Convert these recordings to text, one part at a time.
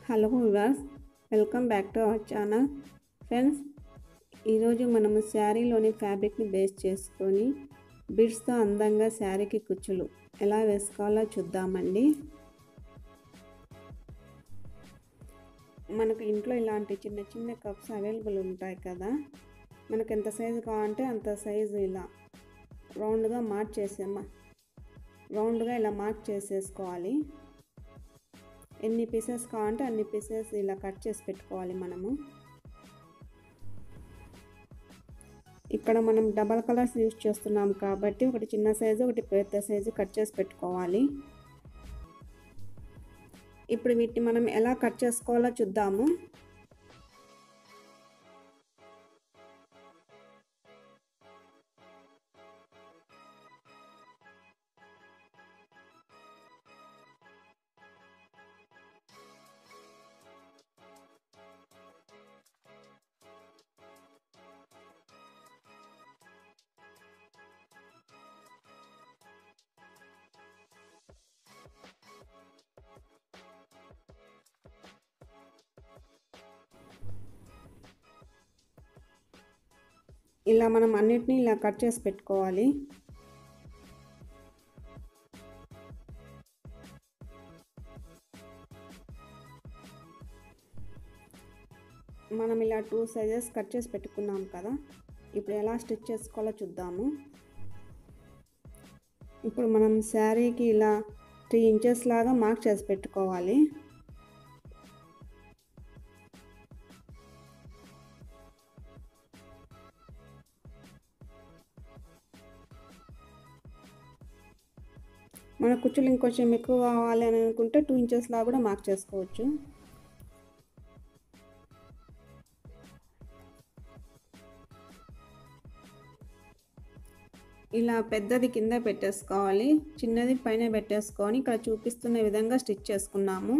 hello వివాస్ welcome back to our channel friends ఈరోజు మనము శారీలోని ఫ్యాబ్రిక్ని బేస్ చేసుకొని బిడ్స్తో అందంగా శారీకి కుచ్చులు ఎలా వేసుకోవాలో చూద్దామండి మనకు ఇంట్లో ఇలాంటి చిన్న చిన్న కప్స్ అవైలబుల్ ఉంటాయి కదా మనకు ఎంత సైజు కావాలంటే అంత సైజు ఇలా రౌండ్గా మార్క్ చేసే రౌండ్గా ఇలా మార్క్ చేసేసుకోవాలి ఎన్ని పీసెస్ కావాలంటే అన్ని పీసెస్ ఇలా కట్ చేసి పెట్టుకోవాలి మనము ఇక్కడ మనం డబల్ కలర్స్ యూజ్ చేస్తున్నాం కాబట్టి ఒకటి చిన్న సైజు ఒకటి పెద్ద సైజు కట్ చేసి పెట్టుకోవాలి ఇప్పుడు వీటిని మనం ఎలా కట్ చేసుకోవాలో చూద్దాము ఇలా మనం అన్నిటినీ ఇలా కట్ చేసి పెట్టుకోవాలి మనం ఇలా టూ సైజెస్ కట్ చేసి పెట్టుకున్నాం కదా ఇప్పుడు ఎలా స్టిచ్ చేసుకోవాలో చూద్దాము ఇప్పుడు మనం శారీకి ఇలా త్రీ ఇంచెస్ లాగా మార్క్ చేసి పెట్టుకోవాలి మన కుచ్చులు ఇంకొంచెం ఎక్కువ కావాలి అని అనుకుంటే టూ ఇంచెస్ లా కూడా మార్క్ చేసుకోవచ్చు ఇలా పెద్దది కింద పెట్టేసుకోవాలి చిన్నది పైన పెట్టేసుకొని ఇక్కడ చూపిస్తున్న విధంగా స్టిచ్ చేసుకున్నాము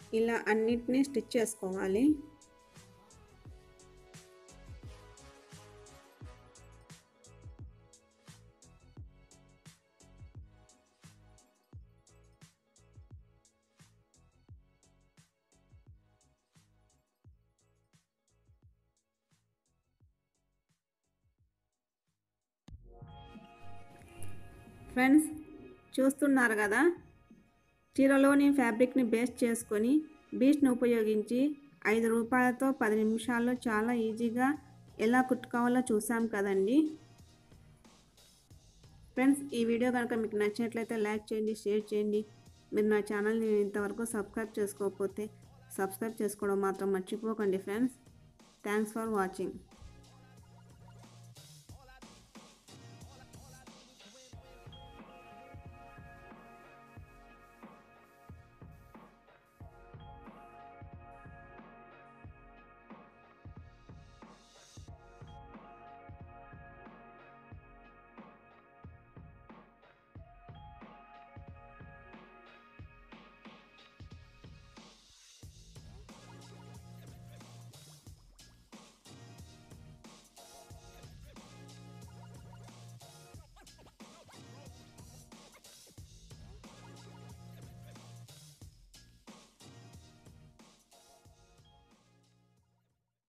ఇలా అన్నిటినీ స్టిచ్ చేసుకోవాలి ఫ్రెండ్స్ చూస్తున్నారు కదా చీరలోని ఫ్యాబ్రిక్ని బేస్ చేసుకొని బీచ్ని ఉపయోగించి ఐదు రూపాయలతో పది నిమిషాల్లో చాలా ఈజీగా ఎలా కుట్టుకోవాలో చూసాం కదండి ఫ్రెండ్స్ ఈ వీడియో కనుక మీకు నచ్చినట్లయితే లైక్ చేయండి షేర్ చేయండి మీరు నా ఛానల్ని ఇంతవరకు సబ్స్క్రైబ్ చేసుకోకపోతే సబ్స్క్రైబ్ చేసుకోవడం మాత్రం మర్చిపోకండి ఫ్రెండ్స్ థ్యాంక్స్ ఫర్ వాచింగ్